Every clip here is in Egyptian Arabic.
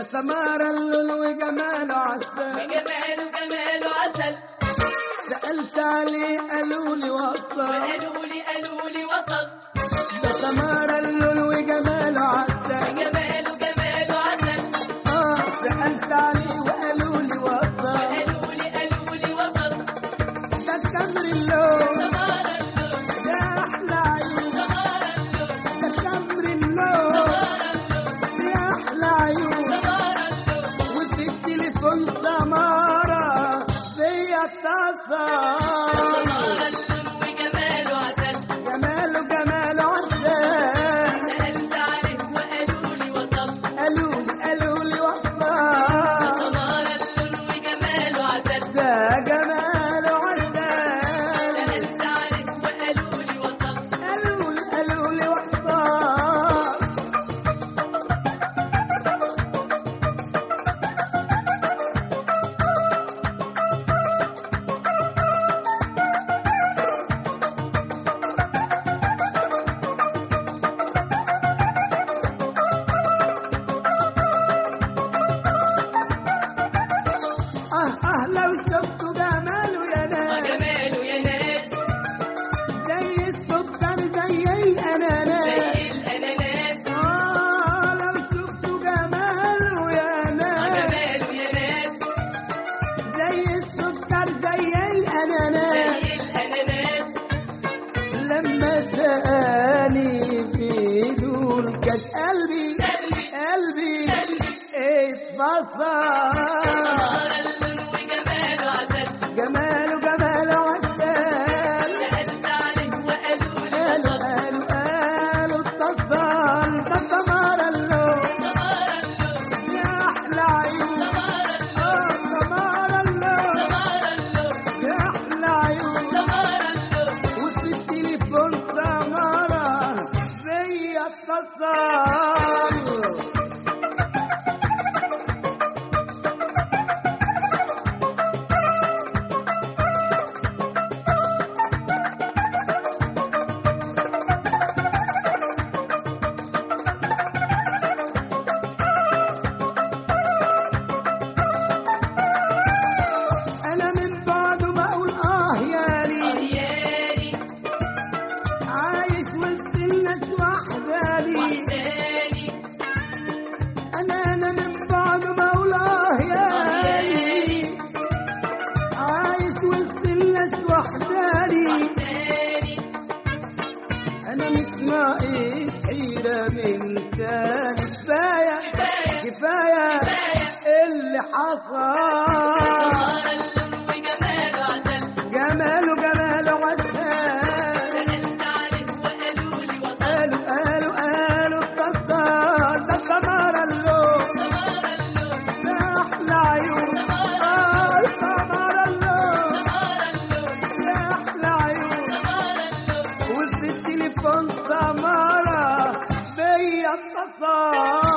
ده سمار اللون وجماله عسل جماله جماله عسل سألت عليه قالوا لي وصل قالوا لي قالوا لي وصل ده سمار اللون وجماله عسل جماله جماله عسل اه سألت عليه وقالوا لي وصل قالوا لي قالوا لي وصل ده التمر اللون سمار اللون ده أحلى عيون سمار اللون ده التمر اللون سمار اللون ده أحلى عيون سمار اللون وفي التليفون سمارة فيا اتصال سمار اللون وجماله عسل جماله جماله عسل سألت عليه وقالوا لي وصل قالوا لي قالوا لي وصل سمار اللون وجماله عسل ده جماله عسل سألت عليه وقالوا لي وصل قالوا لي قالوا لي وصل اه اه لو شفتوا جماله يا ناس وجماله يا ناس زي السكر زي الاناناس زي الأناناس آه لو شفتوا جماله يا ناس وجماله يا ناس زي السكر زي الأناناس زي الأناناس لما سألني في دول كانت قلبي قلبي اتفصل سمار اللون وجماله عسل جماله جماله عسل سألت عليه وقالوا لي قالوا وصل قالوا قالوا اتصل ده سمار اللون سمار اللون يا أحلى عيون سمار اه اللون سمار اللون سمار اللون يا أحلى عيون سمار اللون وفي التليفون سمارة زي اتصال أنا من بعده بقول آه يالي أرياني عايش وسط الناس وحداني وحداني أنا أنا من بعده بقول آه يالي عايش وسط الناس وحداني وحداني أنا مش ناقص حيرة من تاني كفاية كفاية اللي حصل سمار اللون وجماله عسل جماله جماله عسل سألت عليه وقالوا لي وصل قالوا قالوا قالوا اتصل ده سمار اللون سمار اللون ده أحلى عيون آه سمار اللون سمار اللون ده أحلى عيون سمار اللون وفي التليفون سمارة بيا اتصال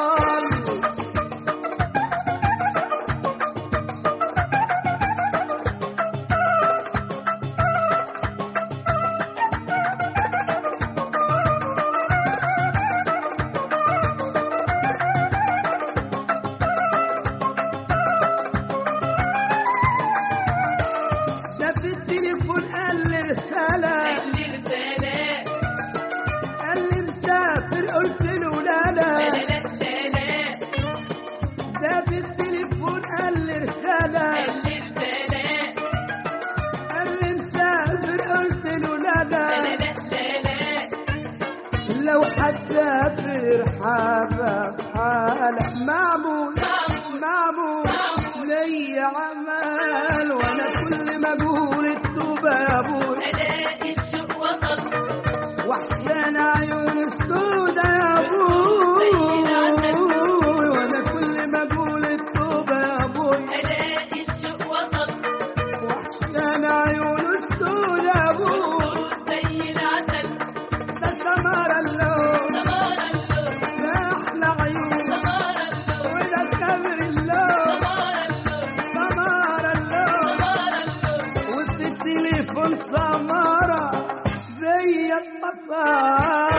ده في التليفون قال لي رسالة قال لي رسالة قال لي مسافر قلت له لا لا لا لا لا لا ده في التليفون قال لي رسالة قال لي رسالة قال لي مسافر قلت له لا لا لا لا لا لا لو هتسافر حابب حالك معمول معمول لي عمال وانا كل ما اقول التوبه يا ابوي ألاقي الشوق وصل وحشان عيون السودا يا ابوي وانا كل ما اقول التوبه يا ابوي ألاقي الشوق وصل وحشان عيون السودا يا ابوي زي العسل ده سمر اللون سمار اللون ده احلى عيون سمار اللون وده سمر اللون سمار اللون سمر اللون سمار اللون وسط التليفون سمارة زي المسار